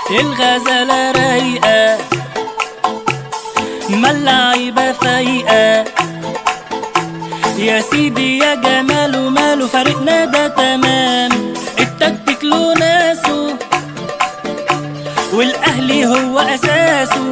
الغزالة رايقة ما اللعيبة فايقة يا سيدي يا جمال وماله فريقنا ده تمام التكتيك له ناسه والاهلي هو اساسه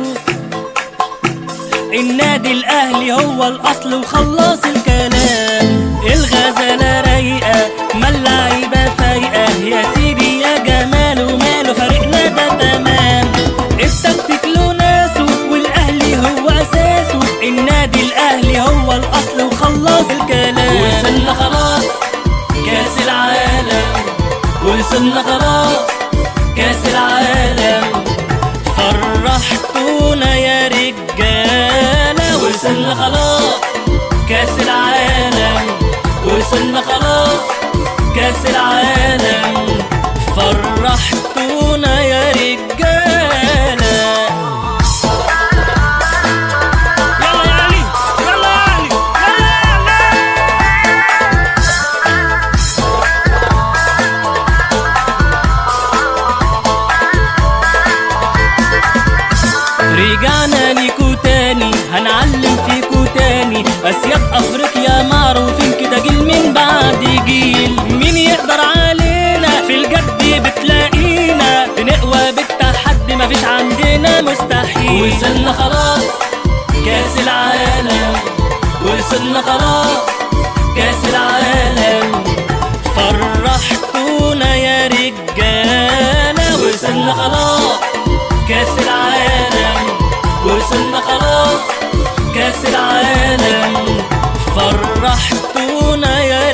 النادي الاهلي هو الاصل وخلص الكلام الغزاله رايقه ما اللعيبه فايقه يا سيدي يا جمال وماله فريقنا ده تمام التكتيك له ناسه والاهلي هو اساسه النادي الاهلي هو الاصل وخلص الكلام وصلنا خلاص كاس العالم وصلنا خلاص كاس العالم فرحتونا يا رجالة وصلنا خلاص كاس العالم وصلنا خلاص كاس العالم فرحتونا يا رجالة يلا يا علي يلا يا علي يلا يا علي رجعنا ليكو تاني هنعلم فيكو تاني اسياد افريقيا معروفين كده جيل من بعد جيل مين يقدر علينا في الجد بتلاقينا بنقوى بالتحدي مفيش عندنا مستحيل وصلنا خلاص كاس العالم وصلنا خلاص كاس العالم فرحتونا يا رجاله وصلنا خلاص كاس العالم وصلنا خلاص كاس العالم فرحتونا يا